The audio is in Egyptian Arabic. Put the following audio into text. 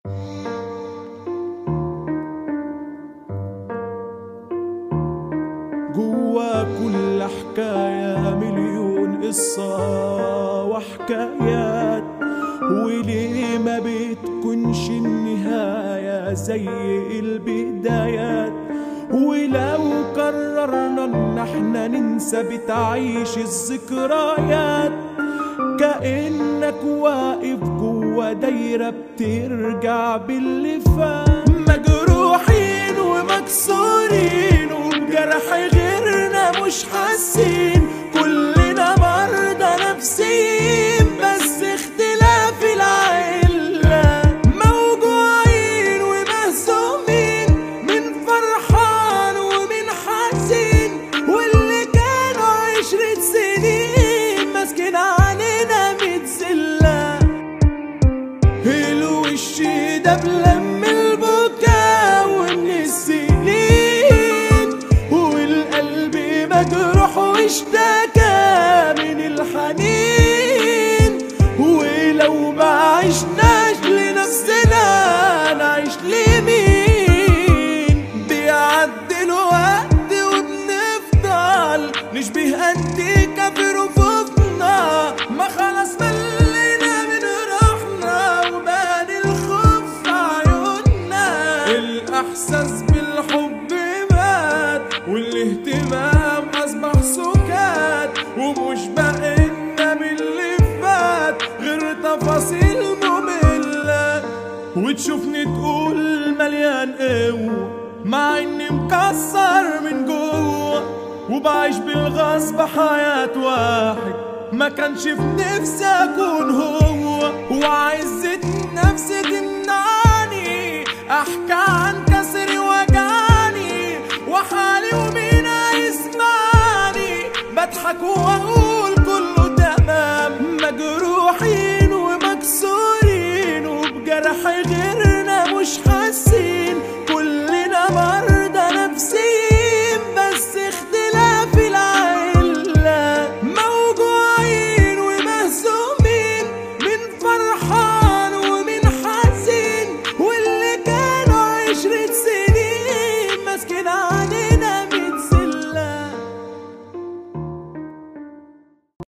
جوا كل حكاية مليون قصة وحكايات وليه ما بتكونش النهاية زي البدايات ولو قررنا ان احنا ننسى بتعيش الذكريات كأنك واقف جوا دايرة بترجع باللي فات مجروحين ومكسورين وبجرح غيرنا مش حاسين كلنا مرضى نفسيين بس اختلاف العلة موجوعين ومهزومين من فرحان ومن حزين واللي كانوا عشرة سنين ماسكين علينا متزلة الوش ده بلم البكا ومن السنين والقلب مجروح واشتكى من الحنين ولو ما عشناش لنفسنا نعيش لمين بيعدي الوقت وبنفضل نشبه انتي كافر وفوقنا ما خلاص ملينا من روحنا وبان الخوف في عيوننا الاحساس بالحب مات والاهتمام اصبح سكات ومش بقينا باللي فات غير تفاصيل مملة وتشوفني تقول مليان قوة مع اني مكسر من جوه وبعيش بالغصب حياة واحد ما كانش في نفسي اكون هو وعزة نفسي تمنعني احكي